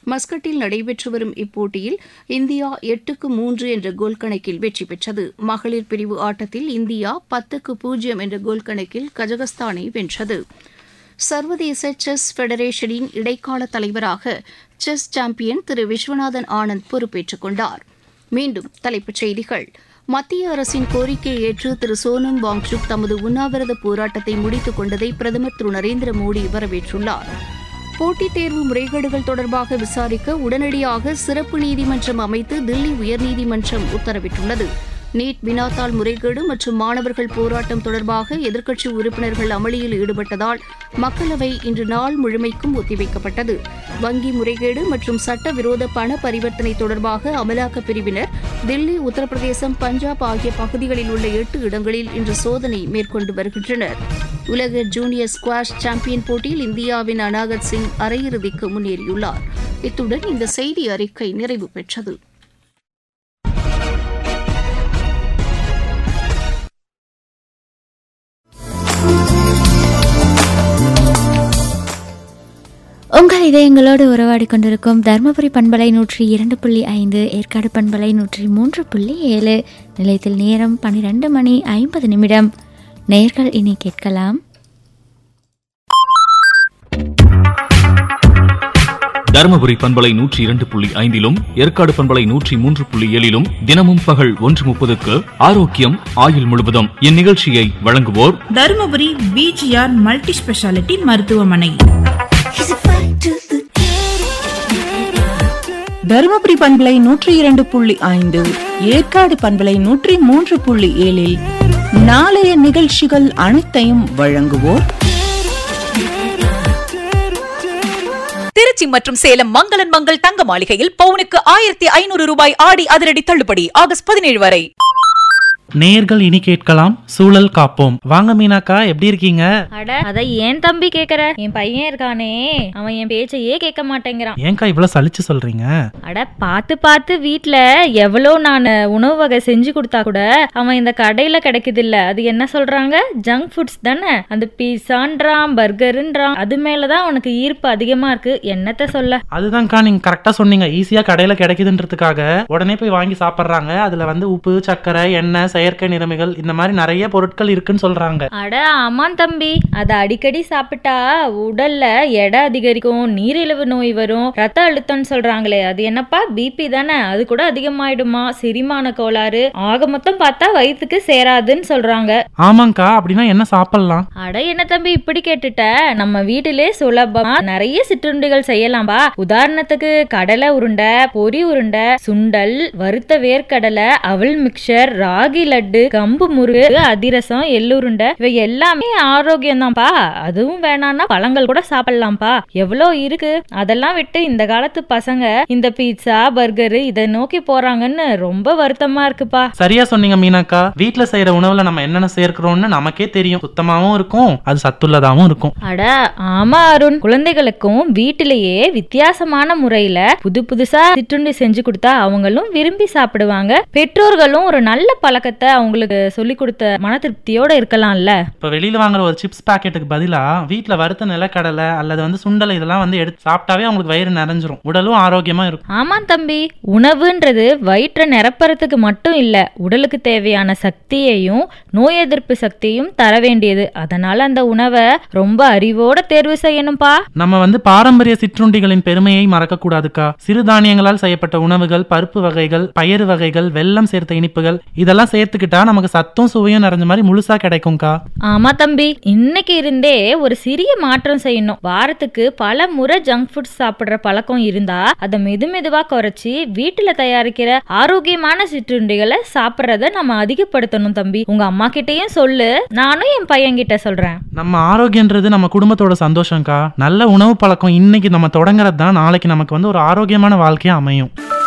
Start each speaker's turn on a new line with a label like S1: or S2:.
S1: மஸ்கட்டில் நடைபெற்று வரும் இப்போட்டியில் இந்தியா எட்டுக்கு மூன்று என்ற கோல் கணக்கில் வெற்றி பெற்றது மகளிர் பிரிவு ஆட்டத்தில் இந்தியா பத்துக்கு பூஜ்ஜியம் என்ற கோல் கணக்கில் கஜகஸ்தானை வென்றது சர்வதேச செஸ் ஃபெடரேஷனின் இடைக்கால தலைவராக செஸ் சாம்பியன் திரு விஸ்வநாதன் ஆனந்த் பொறுப்பேற்றுக் கொண்டார் மீண்டும் தலைப்புச் செய்திகள் மத்திய அரசின் கோரிக்கையை ஏற்று திரு சோனம் வாங்சுக் தமது உண்ணாவிரத போராட்டத்தை முடித்துக் கொண்டதை பிரதமர் திரு நரேந்திர மோடி வரவேற்றுள்ளார் போட்டித் தேர்வு முறைகேடுகள் தொடர்பாக விசாரிக்க உடனடியாக சிறப்பு நீதிமன்றம் அமைத்து தில்லி உயர்நீதிமன்றம் உத்தரவிட்டுள்ளது நீட் வினாத்தாள் முறைகேடு மற்றும் மாணவர்கள் போராட்டம் தொடர்பாக எதிர்க்கட்சி உறுப்பினர்கள் அமளியில் ஈடுபட்டதால் மக்களவை இன்று நாள் முழுமைக்கும் ஒத்திவைக்கப்பட்டது வங்கி முறைகேடு மற்றும் சட்டவிரோத பண பரிவர்த்தனை தொடர்பாக அமலாக்கப் பிரிவினர் தில்லி உத்தரப்பிரதேசம் பஞ்சாப் ஆகிய பகுதிகளில் உள்ள எட்டு இடங்களில் இன்று சோதனை மேற்கொண்டு வருகின்றனர் உலக ஜூனியர் ஸ்குவாஷ் சாம்பியன் போட்டியில் இந்தியாவின் அனாகத் சிங் அரையிறுதிக்கு முன்னேறியுள்ளார் இத்துடன் இந்த செய்தி அறிக்கை நிறைவு பெற்றது
S2: உங்கள் இதயங்களோடு உறவாடி கொண்டிருக்கும் தருமபுரி பண்பலை நூற்றி இரண்டு புள்ளி ஐந்து ஏற்காடு பண்பலை நூற்றி மூன்று புள்ளி ஏழு நிலையத்தில் நேரம் பன்னிரண்டு மணி ஐம்பது நிமிடம் நேர்கள் இனி கேட்கலாம்
S3: தருமபுரி பண்பலை நூற்றி இரண்டு புள்ளி ஐந்திலும் ஏற்காடு பண்பலை நூற்றி மூன்று புள்ளி ஏழிலும் தினமும் பகல் ஒன்று முப்பதுக்கு ஆரோக்கியம் ஆயுள் முழுவதும் இந்நிகழ்ச்சியை வழங்குவோர்
S4: தருமபுரி பிஜிஆர் மல்டி ஸ்பெஷாலிட்டி மருத்துவமனை
S5: தருமபுரி பண்பலை நூற்றி இரண்டு புள்ளி ஐந்து ஏற்காடு பண்பலை நூற்றி மூன்று புள்ளி ஏழில் நாளைய நிகழ்ச்சிகள் அனைத்தையும் வழங்குவோர்
S6: திருச்சி மற்றும் சேலம் மங்களன் மங்கள் தங்க மாளிகையில் பவுனுக்கு ஆயிரத்தி ஐநூறு ரூபாய் ஆடி அதிரடி தள்ளுபடி ஆகஸ்ட் பதினேழு வரை
S7: நேர்கள் இனி கேட்கலாம் சூழல் காப்போம் வாங்க மீனாக்கா எப்படி இருக்கீங்க
S8: அட அத ஏன் தம்பி கேக்குற என் பையன் இருக்கானே அவன் என் பேச்சையே கேட்க மாட்டேங்கிறான்
S7: ஏன்க்கா இவ்வளவு சலிச்சு சொல்றீங்க
S8: அட பார்த்து பார்த்து வீட்ல எவ்வளோ நான் உணவு வகை செஞ்சு கொடுத்தா கூட அவன் இந்த கடையில கிடைக்குது இல்ல அது என்ன சொல்றாங்க ஜங்க் ஃபுட்ஸ் தானே அந்த பீஸான்றான் பர்கருன்றான் அது மேலதான் அவனுக்கு ஈர்ப்பு அதிகமா இருக்கு என்னத்த சொல்ல
S7: அதுதான்க்கா நீங்க கரெக்டா சொன்னீங்க ஈஸியா கடையில கிடைக்குதுன்றதுக்காக உடனே போய் வாங்கி சாப்பிடுறாங்க அதுல வந்து உப்பு சர்க்கரை எண்ணெய் செயற்கை நிறமிகள் இந்த மாதிரி நிறைய பொருட்கள் இருக்குன்னு சொல்றாங்க
S8: அட ஆமாம் தம்பி அதை அடிக்கடி சாப்பிட்டா உடல்ல எடை அதிகரிக்கும் நீரிழிவு நோய் வரும் ரத்த அழுத்தம்னு சொல்றாங்களே அது என்னப்பா பிபி தானே அது கூட அதிகமாயிடுமா செரிமான கோளாறு ஆக மொத்தம் பார்த்தா வயிற்றுக்கு சேராதுன்னு சொல்றாங்க
S7: ஆமாங்கக்கா அப்படின்னா என்ன சாப்பிடலாம்
S8: அட என்ன தம்பி இப்படி கேட்டுட்ட நம்ம வீட்டிலே சுலபமா நிறைய சிற்றுண்டிகள் செய்யலாம்பா உதாரணத்துக்கு கடலை உருண்டை பொரி உருண்டை சுண்டல் வறுத்த வேர்க்கடலை அவல் மிக்சர் ராகி லட்டு கம்பு முறுக்கு அதிரசம் எள்ளுருண்டை இவை எல்லாமே ஆரோக்கியம் தான்ப்பா அதுவும் வேணாம்னா பழங்கள் கூட சாப்பிடலாம்ப்பா எவ்வளோ இருக்கு அதெல்லாம் விட்டு இந்த காலத்து பசங்க இந்த பீட்சா பர்கரு இதை நோக்கி போறாங்கன்னு ரொம்ப வருத்தமா இருக்குப்பா
S7: சரியா சொன்னீங்க மீனாக்கா வீட்ல செய்யற உணவுல நம்ம என்னென்ன சேர்க்கிறோம்னு நமக்கே தெரியும் சுத்தமாவும் இருக்கும் அது சத்துள்ளதாவும் இருக்கும்
S8: அட ஆமா அருண் குழந்தைகளுக்கும் வீட்டிலேயே வித்தியாசமான முறையில புது புதுசா சிற்றுண்டி செஞ்சு கொடுத்தா அவங்களும் விரும்பி சாப்பிடுவாங்க பெற்றோர்களும் ஒரு நல்ல பழக்கத்தை அவங்களுக்கு சொல்லி கொடுத்த மன திருப்தியோட இருக்கலாம்ல
S7: இப்ப வெளியில வாங்குற ஒரு சிப்ஸ் பாக்கெட்டுக்கு பதிலா வீட்ல வறுத்த நிலக்கடலை அல்லது வந்து சுண்டலை இதெல்லாம் வந்து எடுத்து சாப்பிட்டாவே அவங்களுக்கு வயிறு நிறைஞ்சிரும் உடலும் ஆரோக்கியமா இருக்கும்
S8: ஆமா தம்பி உணவுன்றது வயிற்றை நிரப்புறதுக்கு மட்டும் இல்ல உடலுக்கு தேவையான சக்தியையும் நோய் எதிர்ப்பு சக்தியையும் தர வேண்டியது அதனால அந்த உணவை ரொம்ப அறிவோட தேர்வு செய்யணும்பா
S7: நம்ம வந்து பாரம்பரிய சிற்றுண்டிகளின் பெருமையை மறக்க கூடாதுக்கா சிறுதானியங்களால் செய்யப்பட்ட உணவுகள் பருப்பு வகைகள் பயறு வகைகள் வெல்லம் சேர்த்த இனிப்புகள் இதெல்லாம் சேர்த்துக்கிட்டா நமக்கு சத்தும் சுவையும் நிறைஞ்ச மாதிரி முழுசா கிடைக்கும்க்கா
S8: ஆமா தம்பி இன்னைக்கு இருந்தே ஒரு சிறிய மாற்றம் செய்யணும் வாரத்துக்கு பல முறை ஜங்க் ஃபுட்ஸ் சாப்பிடுற பழக்கம் இருந்தா அதை மெது மெதுவா குறைச்சி வீட்டுல தயாரிக்கிற ஆரோக்கியமான சிற்றுண்டிகளை சாப்பிடுறத நம்ம அதிகப்படுத்தணும் தம்பி உங்க அம்மா கிட்டயும் சொல்லு நானும் என் பையன் கிட்ட சொல்றேன்
S7: நம்ம ஆரோக்கியன்றது நம்ம குடும்பத்தோட சந்தோஷம்க்கா நல்ல உணவு பழக்கம் இன்னைக்கு நம்ம தொடங்குறது தான் நாளைக்கு நமக்கு வந்து ஒரு ஆரோக்கியமான வாழ்க்கையா அமையும்